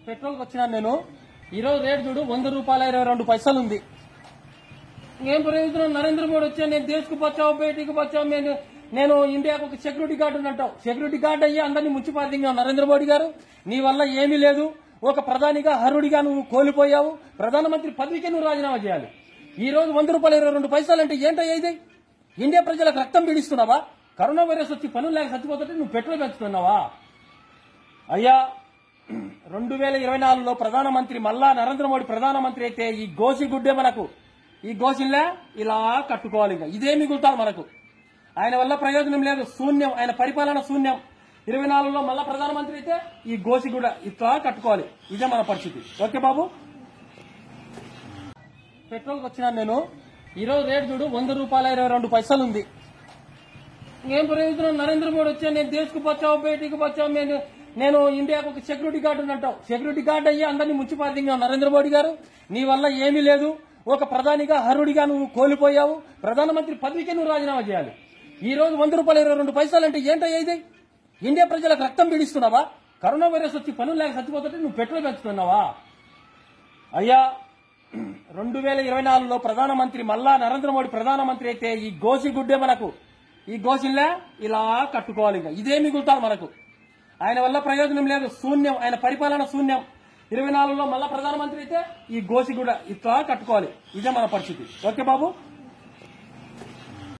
పెట్రోల్కి వచ్చినాను నేను ఈరోజు రేటు చూడు వంద రూపాయల ఇరవై రెండు పైసలు ఉంది ఏం ప్రయోజనం నరేంద్ర మోడీ వచ్చా నేను దేశకు బచావు బయటికి బచావు నేను నేను ఇండియాకు ఒక సెక్యూరిటీ గార్డు అంటావు సెక్యూరిటీ గార్డ్ అయ్యి అందరినీ ముచ్చిపాతింగా నరేంద్ర మోడీ గారు నీ వల్ల ఏమీ లేదు ఒక ప్రధానిగా హరుడిగా నువ్వు కోల్పోయావు ప్రధానమంత్రి పదవికి నువ్వు రాజీనామా చేయాలి ఈ రోజు వంద రూపాయల ఇరవై రెండు పైసలు అంటే ఏంటయ్యా ఇది ఇండియా ప్రజలకు రక్తం పీడిస్తున్నావా కరోనా వైరస్ వచ్చి పనులు లేక చచ్చిపోతుంటే నువ్వు పెట్రోల్ పెంచుతున్నావా అయ్యా రెండు వేల ఇరవై నాలుగులో ప్రధానమంత్రి మళ్ళా నరేంద్ర మోడీ ప్రధానమంత్రి అయితే ఈ గోసి గుడ్డే మనకు ఈ గోసిల్లా ఇలా కట్టుకోవాలి ఇంకా ఇదే మిగులుతారు మనకు ఆయన వల్ల ప్రయోజనం లేదు శూన్యం ఆయన పరిపాలన శూన్యం ఇరవై నాలుగులో మళ్ళా ప్రధానమంత్రి అయితే ఈ గోసి కూడా ఇట్లా కట్టుకోవాలి ఇదే మన పరిస్థితి ఓకే బాబు పెట్రోల్కి వచ్చినాను నేను ఈరోజు రేటు చూడు వంద రూపాయల ఇరవై రెండు పైసలు ఉంది ఏం ప్రయోజనం నరేంద్ర మోడీ వచ్చా నేను దేశకు బచావు బయటికి బచావు నేను నేను ఇండియాకు ఒక సెక్యూరిటీ గార్డు అంటావు సెక్యూరిటీ గార్డ్ అయ్యి అందరినీ ముచ్చిపాతింగా నరేంద్ర మోడీ గారు నీ వల్ల ఏమీ లేదు ఒక ప్రధానిగా హరుడిగా నువ్వు కోల్పోయావు ప్రధానమంత్రి పదవికి నువ్వు రాజీనామా చేయాలి ఈ రోజు వంద రూపాయల ఇరవై రెండు పైసలు అంటే ఏంటయ్యా ఇది ఇండియా ప్రజలకు రక్తం పీడిస్తున్నావా కరోనా వైరస్ వచ్చి పనులు లేక చచ్చిపోతుంటే నువ్వు పెట్రోల్ పెంచుతున్నావా అయ్యా రెండు వేల ఇరవై నాలుగులో ప్రధానమంత్రి మళ్ళా నరేంద్ర మోడీ ప్రధానమంత్రి అయితే ఈ గోసి గుడ్డే మనకు ఈ గోసిల్లా ఇలా కట్టుకోవాలి ఇంకా ఇదే మిగులుతారు మనకు ఆయన వల్ల ప్రయోజనం లేదు శూన్యం ఆయన పరిపాలన శూన్యం ఇరవై నాలుగులో మళ్ళా ప్రధానమంత్రి అయితే ఈ గోసి కూడా ఇట్లా కట్టుకోవాలి ఇదే మన పరిస్థితి ఓకే బాబు